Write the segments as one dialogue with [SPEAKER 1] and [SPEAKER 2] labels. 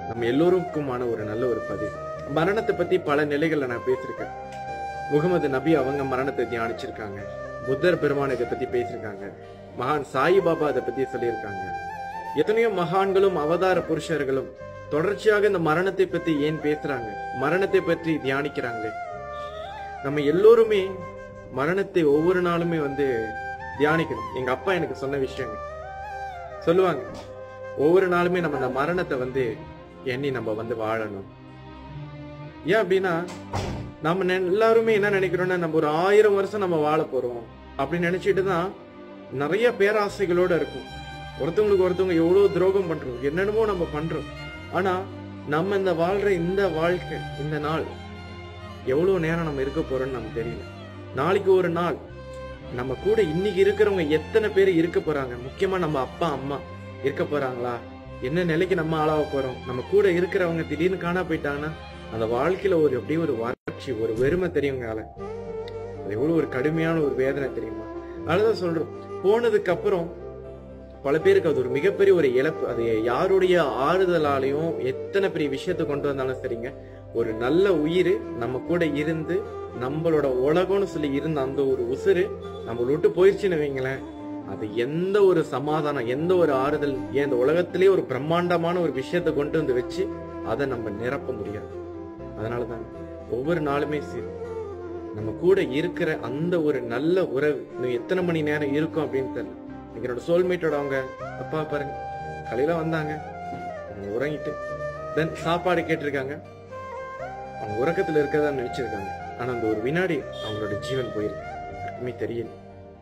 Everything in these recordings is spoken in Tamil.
[SPEAKER 1] நம்ம எல்லோருக்குமான ஒரு நல்ல ஒரு பதிவு மரணத்தை பத்தி பல நிலைகள்ல நான் பேசியிருக்கேன் முகமது நபி அவங்க மரணத்தை தியானிச்சிருக்காங்க புத்தர் பெருமான் இதை பத்தி பேசியிருக்காங்க மகான் சாயிபாபா அதை பத்தி சொல்லியிருக்காங்க எத்தனையோ மகான்களும் அவதார புருஷர்களும் தொடர்ச்சியாக இந்த மரணத்தை பத்தி ஏன் பேசுறாங்க மரணத்தை பற்றி தியானிக்கிறாங்களே நம்ம எல்லோருமே மரணத்தை ஒவ்வொரு நாளுமே வந்து தியானிக்கணும் எங்க அப்பா எனக்கு சொன்ன விஷயங்க சொல்லுவாங்க ஒவ்வொரு நாளுமே நம்ம இந்த மரணத்தை வந்து எண்ணி நம்ம வந்து வாழணும் ஏன் அப்படின்னா நம்ம நெ- எல்லாருமே என்ன நினைக்கிறோம்னா நம்ம ஒரு ஆயிரம் வருஷம் நம்ம வாழ போறோம் அப்படின்னு நினைச்சிட்டு தான் நிறைய பேராசைகளோட இருக்கும் ஒருத்தவங்களுக்கு ஒருத்தவங்க எவ்வளவு துரோகம் பண்றோம் என்னென்னமோ நம்ம பண்றோம் ஆனா நம்ம இந்த வாழ்ற இந்த வாழ்க்கை இந்த நாள் எவ்வளவு நேரம் நம்ம இருக்க போறோம்னு நமக்கு தெரியல நாளைக்கு ஒரு நாள் நம்ம கூட இன்னைக்கு இருக்கிறவங்க எத்தனை பேர் இருக்க போறாங்க முக்கியமா நம்ம அப்பா அம்மா இருக்க போறாங்களா என்ன நிலைக்கு நம்ம ஆளாக போறோம் நம்ம கூட இருக்கிறவங்க திடீர்னு காணா போயிட்டாங்கன்னா அந்த வாழ்க்கையில ஒரு அப்படியே ஒரு வறட்சி ஒரு வெறுமை தெரியுங்கால அது எவ்வளவு ஒரு கடுமையான ஒரு வேதனை தெரியுமா அதனாலதான் சொல்றோம் போனதுக்கு அப்புறம் பல பேருக்கு அது ஒரு மிகப்பெரிய ஒரு இழப்பு அது யாருடைய ஆறுதலாலையும் எத்தனை பெரிய விஷயத்தை கொண்டு வந்தாலும் சரிங்க ஒரு நல்ல உயிர் நம்ம கூட இருந்து நம்மளோட உலகம்னு சொல்லி இருந்த அந்த ஒரு உசுறு நம்மள விட்டு போயிடுச்சுன்னு வைங்களேன் அது எந்த ஒரு சமாதானம் எந்த ஒரு ஆறுதல் ஏன் இந்த உலகத்திலே ஒரு பிரம்மாண்டமான ஒரு விஷயத்தை கொண்டு வந்து வச்சு அதை நம்ம நிரப்ப முடியாது அதனாலதான் ஒவ்வொரு நாளுமே சரி நம்ம கூட இருக்கிற அந்த ஒரு நல்ல உறவு இன்னும் எத்தனை மணி நேரம் இருக்கும் அப்படின்னு தெரியல இன்னைக்கு என்னோட சோல்மேட்டோட அவங்க அப்பா பாருங்க காலையில வந்தாங்க அவங்க உறங்கிட்டு தென் சாப்பாடு கேட்டிருக்காங்க அவங்க உறக்கத்துல இருக்கதா நினைச்சிருக்காங்க ஆனா அந்த ஒரு வினாடி அவங்களோட ஜீவன் போயிருக்கு யாருக்குமே தெரியல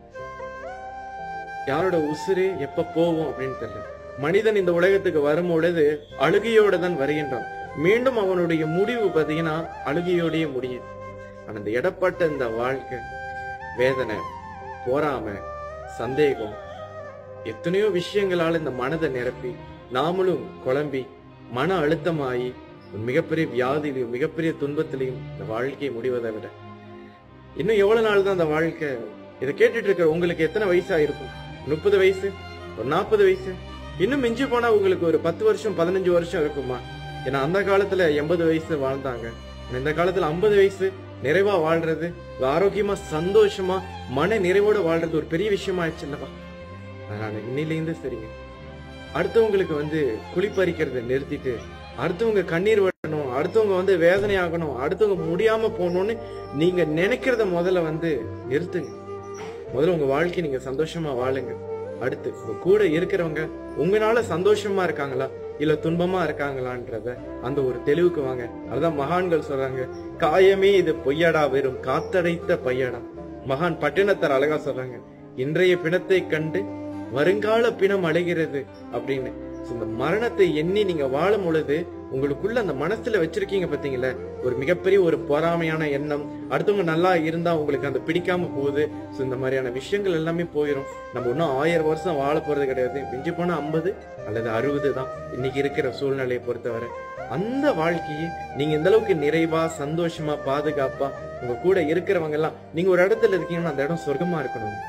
[SPEAKER 1] யாரோட உசுறு எப்ப போகும் அப்படின்னு தெரியல மனிதன் இந்த உலகத்துக்கு வரும் பொழுது அழுகையோட தான் வருகின்றான் மீண்டும் அவனுடைய முடிவு பார்த்தீங்கன்னா அழுகையோடயே முடியுது ஆனா இந்த இடப்பட்ட இந்த வாழ்க்கை வேதனை போராம சந்தேகம் எத்தனையோ விஷயங்களால இந்த மனதை நிரப்பி நாமளும் குழம்பி மன அழுத்தமாயி ஒரு மிகப்பெரிய வியாதியிலையும் மிகப்பெரிய துன்பத்திலையும் இந்த வாழ்க்கையை முடிவதை விட இன்னும் எவ்வளவு நாள் தான் அந்த வாழ்க்கை இதை கேட்டுட்டு இருக்கிற உங்களுக்கு எத்தனை வயசா இருக்கும் முப்பது வயசு ஒரு நாற்பது வயசு இன்னும் மிஞ்சி போனா உங்களுக்கு ஒரு பத்து வருஷம் பதினஞ்சு வருஷம் இருக்குமா ஏன்னா அந்த காலத்துல எண்பது வயசு வாழ்ந்தாங்க ஆனா இந்த காலத்துல ஐம்பது வயசு நிறைவா வாழ்றது ஆரோக்கியமா சந்தோஷமா மன நிறைவோட வாழ்றது ஒரு பெரிய விஷயமா ஆயிடுச்சு இல்லவா அதனால இன்னிலேருந்து சரிங்க அடுத்தவங்களுக்கு வந்து குளிப்பறிக்கிறத நிறுத்திட்டு அடுத்தவங்க கண்ணீர் விடணும் அடுத்தவங்க வந்து வேதனை ஆகணும் அடுத்தவங்க முடியாம போகணும்னு நீங்க நினைக்கிறத முதல்ல வந்து நிறுத்துங்க முதல்ல உங்க வாழ்க்கை நீங்க சந்தோஷமா வாழுங்க அடுத்து உங்க கூட இருக்கிறவங்க உங்களால சந்தோஷமா இருக்காங்களா இல்ல துன்பமா இருக்காங்களான்றத அந்த ஒரு தெளிவுக்கு வாங்க அதுதான் மகான்கள் சொல்றாங்க காயமே இது பொய்யடா வெறும் காத்தடைத்த பையடா மகான் பட்டினத்தர் அழகா சொல்றாங்க இன்றைய பிணத்தை கண்டு வருங்கால பிணம் அடைகிறது அப்படின்னு So, இந்த மரணத்தை எண்ணி நீங்க வாழும் பொழுது உங்களுக்குள்ள அந்த மனசுல வச்சிருக்கீங்க பாத்தீங்களா ஒரு மிகப்பெரிய ஒரு பொறாமையான எண்ணம் அடுத்தவங்க நல்லா இருந்தா உங்களுக்கு அந்த பிடிக்காம போகுது ஸோ இந்த மாதிரியான விஷயங்கள் எல்லாமே போயிடும் நம்ம இன்னும் ஆயிரம் வருஷம் வாழ போறது கிடையாது மிஞ்சி போனா ஐம்பது அல்லது அறுபது தான் இன்னைக்கு இருக்கிற சூழ்நிலையை பொறுத்தவரை அந்த வாழ்க்கையை நீங்க இந்த அளவுக்கு நிறைவா சந்தோஷமா பாதுகாப்பா உங்க கூட இருக்கிறவங்க எல்லாம் நீங்க ஒரு இடத்துல இருக்கீங்கன்னா அந்த இடம் சொர்க்கமா இருக்கணும்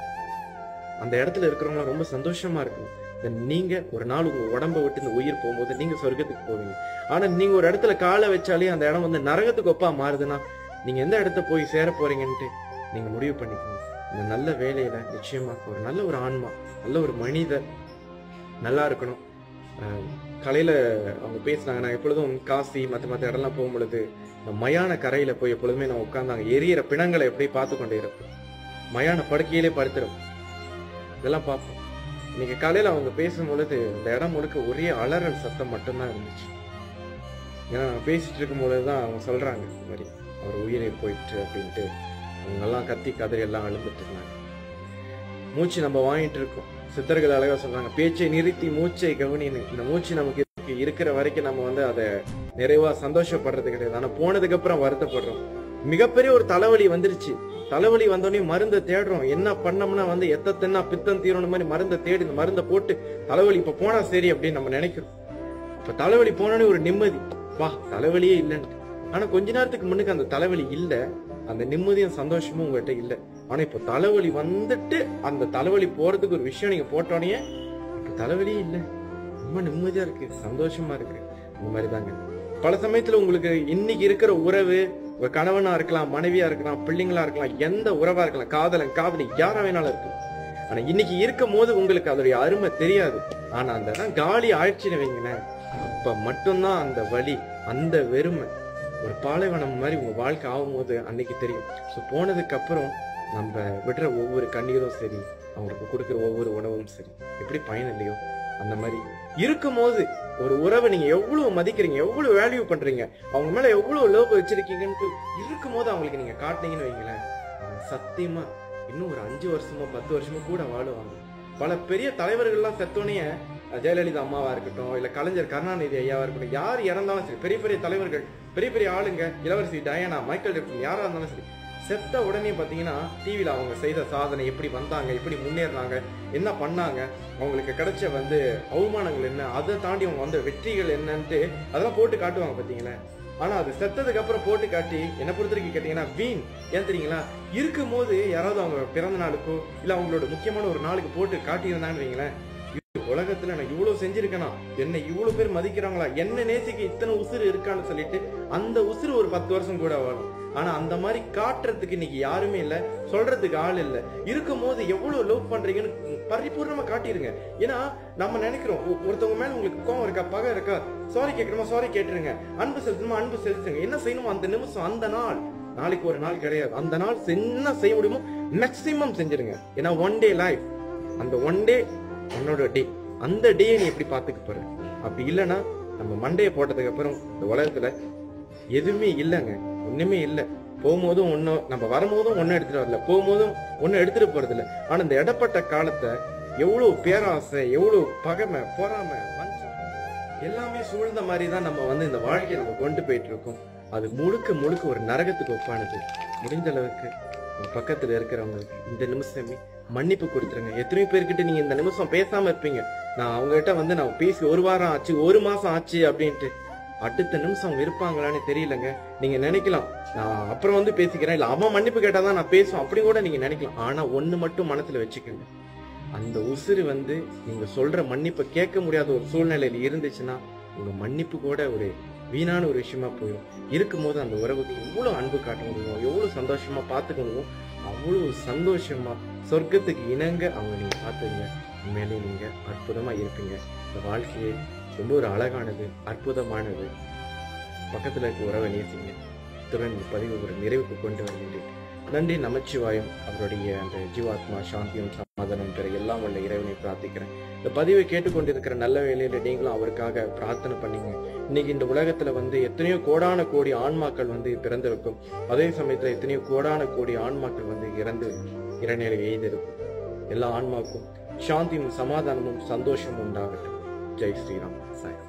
[SPEAKER 1] அந்த இடத்துல இருக்கிறவங்க ரொம்ப சந்தோஷமா இருக்கணும் Then நீங்க ஒரு நாள் உங்க உடம்ப விட்டு இந்த உயிர் போகும்போது நீங்க சொர்க்கத்துக்கு போவீங்க ஆனா நீங்க ஒரு இடத்துல காலை வச்சாலே அந்த இடம் வந்து நரகத்துக்கு ஒப்பா மாறுதுன்னா நீங்க எந்த இடத்த போய் சேர போறீங்கன்ட்டு நீங்க முடிவு பண்ணிக்கணும் இந்த நல்ல வேலையில நிச்சயமா ஒரு நல்ல ஒரு ஆன்மா நல்ல ஒரு மனிதர் நல்லா இருக்கணும் அஹ் காலையில அவங்க பேசினாங்க நான் எப்பொழுதும் காசி மற்ற மற்ற இடம்லாம் போகும் பொழுது இந்த மயான கரையில போய் எப்பொழுதுமே நான் உட்கார்ந்தாங்க எரியிற பிணங்களை எப்படி பார்த்து கொண்டே இருப்பேன் மயான படுக்கையிலே படுத்துரும் இதெல்லாம் பார்ப்போம் இன்னைக்கு காலையில அவங்க பேசும் பொழுது இந்த இடம் முழுக்க ஒரே அலறல் சத்தம் மட்டும்தான் இருந்துச்சு ஏன்னா நான் பேசிட்டு இருக்கும் பொழுதுதான் அவங்க சொல்றாங்க இந்த மாதிரி அவர் உயிரை போயிட்டு அப்படின்ட்டு அவங்க எல்லாம் கத்தி கதறி எல்லாம் அழுந்துட்டு இருந்தாங்க மூச்சு நம்ம வாங்கிட்டு இருக்கோம் சித்தர்கள் அழகா சொல்றாங்க பேச்சை நிறுத்தி மூச்சை கவனின்னு இந்த மூச்சு நமக்கு இருக்கு. இருக்கிற வரைக்கும் நம்ம வந்து அதை நிறைவா சந்தோஷப்படுறது கிடையாது ஆனா போனதுக்கு அப்புறம் வருத்தப்படுறோம் மிகப்பெரிய ஒரு தலைவலி வந்துருச்சு தலைவலி வந்தோடனே மருந்தை தேடுறோம் என்ன பண்ணோம்னா வந்து எத்த தின்னா பித்தம் தீரணும் மாதிரி மருந்தை தேடி இந்த மருந்தை போட்டு தலைவலி இப்ப போனா சரி அப்படின்னு நம்ம நினைக்கிறோம் அப்ப தலைவலி போனோடனே ஒரு நிம்மதி வா தலைவலியே இல்லைன்னு ஆனா கொஞ்ச நேரத்துக்கு முன்னுக்கு அந்த தலைவலி இல்ல அந்த நிம்மதியும் சந்தோஷமும் உங்ககிட்ட இல்ல ஆனா இப்ப தலைவலி வந்துட்டு அந்த தலைவலி போறதுக்கு ஒரு விஷயம் நீங்க போட்டோடனே இப்ப தலைவலியே இல்ல ரொம்ப நிம்மதியா இருக்கு சந்தோஷமா இருக்கு இந்த மாதிரி தாங்க பல சமயத்துல உங்களுக்கு இன்னைக்கு இருக்கிற உறவு ஒரு கணவனா இருக்கலாம் மனைவியா இருக்கலாம் பிள்ளைங்களா இருக்கலாம் எந்த உறவா இருக்கலாம் காதலன் காதலி யாரா வேணாலும் இருக்கும் ஆனா இன்னைக்கு இருக்கும் போது உங்களுக்கு அதோடைய அருமை தெரியாது ஆனா அந்த இடம் காலி ஆயிடுச்சுன்னு வைங்களேன் அப்ப மட்டும்தான் அந்த வலி அந்த வெறுமை ஒரு பாலைவனம் மாதிரி உங்க வாழ்க்கை ஆகும்போது அன்னைக்கு தெரியும் ஸோ போனதுக்கு அப்புறம் நம்ம விடுற ஒவ்வொரு கண்ணீரும் சரி அவங்களுக்கு கொடுக்குற ஒவ்வொரு உணவும் சரி எப்படி பயன் இல்லையோ அந்த மாதிரி இருக்கும்போது ஒரு உறவை நீங்க எவ்வளவு மதிக்கிறீங்க எவ்வளவு வேல்யூ பண்றீங்க அவங்க மேல எவ்வளவு லவ் வச்சிருக்கீங்கன்னு இருக்கும்போது அவங்களுக்கு நீங்க காட்டினீங்கன்னு வைங்களேன் அவங்க சத்தியமா இன்னும் ஒரு அஞ்சு வருஷமோ பத்து வருஷமோ கூட வாழுவாங்க பல பெரிய தலைவர்கள்லாம் செத்தோனே ஜெயலலிதா அம்மாவா இருக்கட்டும் இல்ல கலைஞர் கருணாநிதி ஐயாவா இருக்கட்டும் யார் இறந்தாலும் சரி பெரிய பெரிய தலைவர்கள் பெரிய பெரிய ஆளுங்க இளவரசி டயானா மைக்கேல் ஜாக்சன் யாரா இருந்தாலும் சரி செத்த உடனே பாத்தீங்கன்னா டிவில அவங்க செய்த சாதனை எப்படி வந்தாங்க எப்படி முன்னேறினாங்க என்ன பண்ணாங்க அவங்களுக்கு கிடைச்ச வந்து அவமானங்கள் என்ன அதை தாண்டி அவங்க வந்த வெற்றிகள் என்னன்ட்டு அதெல்லாம் போட்டு காட்டுவாங்க பாத்தீங்களா ஆனா அது செத்ததுக்கு அப்புறம் போட்டு காட்டி என்ன பொறுத்த வரைக்கும் கேட்டீங்கன்னா வீண் ஏன் தெரியுங்களா இருக்கும் போது யாராவது அவங்க பிறந்த நாளுக்கோ இல்ல அவங்களோட முக்கியமான ஒரு நாளுக்கு போட்டு காட்டியிருந்தாங்கன்னு வைங்களேன் இது உலகத்துல நான் இவ்வளவு செஞ்சிருக்கேனா என்ன இவ்வளவு பேர் மதிக்கிறாங்களா என்ன நேசிக்க இத்தனை உசுறு இருக்கான்னு சொல்லிட்டு அந்த உசுறு ஒரு பத்து வருஷம் கூட வாழும் ஆனா அந்த மாதிரி காட்டுறதுக்கு இன்னைக்கு யாருமே இல்ல சொல்றதுக்கு ஆள் இல்ல இருக்கும் போது எவ்வளவு லவ் பண்றீங்கன்னு பரிபூர்ணமா காட்டிருங்க ஏன்னா நம்ம நினைக்கிறோம் ஒ- ஒருத்தவங்க மேல உங்களுக்கு கோவம் இருக்கா பகை இருக்கா சாரி கேட்கணுமா சாரி கேட்டுருங்க அன்பு செலுத்தணுமா அன்பு செலுத்துங்க என்ன செய்யணுமோ அந்த நிமிஷம் அந்த நாள் நாளைக்கு ஒரு நாள் கிடையாது அந்த நாள் என்ன செய்ய முடியுமோ மேக்சிமம் செஞ்சிருங்க ஏன்னா ஒன் டே லைஃப் அந்த ஒன் டே உன்னோட டே அந்த டே நீ எப்படி பாத்துக்க போற அப்படி இல்லைன்னா நம்ம மண்டையை போட்டதுக்கு அப்புறம் இந்த உலகத்துல எதுவுமே இல்லைங்க ஒண்ணுமே இல்லை போகும்போதும் ஒன்றும் நம்ம வரும்போதும் ஒன்றும் எடுத்துட்டு வரல போகும்போதும் ஒன்றும் எடுத்துட்டு போறது இல்லை ஆனா இந்த இடப்பட்ட காலத்தை எவ்வளவு பேராசை எவ்வளவு பகைமை பொறாமை வஞ்சம் எல்லாமே சூழ்ந்த மாதிரி தான் நம்ம வந்து இந்த வாழ்க்கையை நம்ம கொண்டு போயிட்டு இருக்கோம் அது முழுக்க முழுக்க ஒரு நரகத்துக்கு ஒப்பானது முடிஞ்ச அளவுக்கு உங்க பக்கத்துல இருக்கிறவங்களுக்கு இந்த நிமிஷமே மன்னிப்பு கொடுத்துருங்க எத்தனையோ பேர்கிட்ட நீங்க இந்த நிமிஷம் பேசாம இருப்பீங்க நான் அவங்க கிட்ட வந்து நான் பேசி ஒரு வாரம் ஆச்சு ஒரு மாசம் ஆச்சு அப்படின்ட்டு அடுத்த நிமிஷம் அவங்க இருப்பாங்களான்னு தெரியலங்க நீங்க நினைக்கலாம் நான் அப்புறம் வந்து பேசிக்கிறேன் இல்ல அவன் மன்னிப்பு கேட்டாதான் நான் பேசுவேன் அப்படி கூட நீங்க நினைக்கலாம் ஆனா ஒண்ணு மட்டும் மனசுல வச்சுக்கோங்க அந்த உசுறு வந்து நீங்க சொல்ற மன்னிப்பை கேட்க முடியாத ஒரு சூழ்நிலையில இருந்துச்சுன்னா உங்க மன்னிப்பு கூட ஒரு வீணான ஒரு விஷயமா போயிடும் இருக்கும்போது அந்த உறவுக்கு எவ்வளவு அன்பு காட்ட முடியும் எவ்வளவு சந்தோஷமா பார்த்துக்க முடியும் அவ்வளவு சந்தோஷமா சொர்க்கத்துக்கு இணங்க அவங்க நீங்க பார்த்துங்க உண்மையிலே நீங்க அற்புதமா இருப்பீங்க இந்த வாழ்க்கையே ரொம்ப ஒரு அழகானது அற்புதமானது பக்கத்துல இருக்க உறவை நேசிங்க இத்துடன் இந்த பதிவு ஒரு நிறைவுக்கு கொண்டு வருகின்றேன் நன்றி நமச்சிவாயம் அவருடைய அந்த ஜீவாத்மா சாந்தியும் சமாதானம் பெற எல்லாம் உள்ள இறைவனை பிரார்த்திக்கிறேன் இந்த பதிவை கேட்டுக்கொண்டிருக்கிற நல்ல வேலையில நீங்களும் அவருக்காக பிரார்த்தனை பண்ணீங்க இன்னைக்கு இந்த உலகத்துல வந்து எத்தனையோ கோடான கோடி ஆன்மாக்கள் வந்து பிறந்திருக்கும் அதே சமயத்துல எத்தனையோ கோடான கோடி ஆன்மாக்கள் வந்து இறந்து இறைநிலை எய்திருக்கும் எல்லா ஆன்மாக்கும் சாந்தியும் சமாதானமும் சந்தோஷமும் உண்டாகட்டும் ஜெய் ஸ்ரீராம் சாய்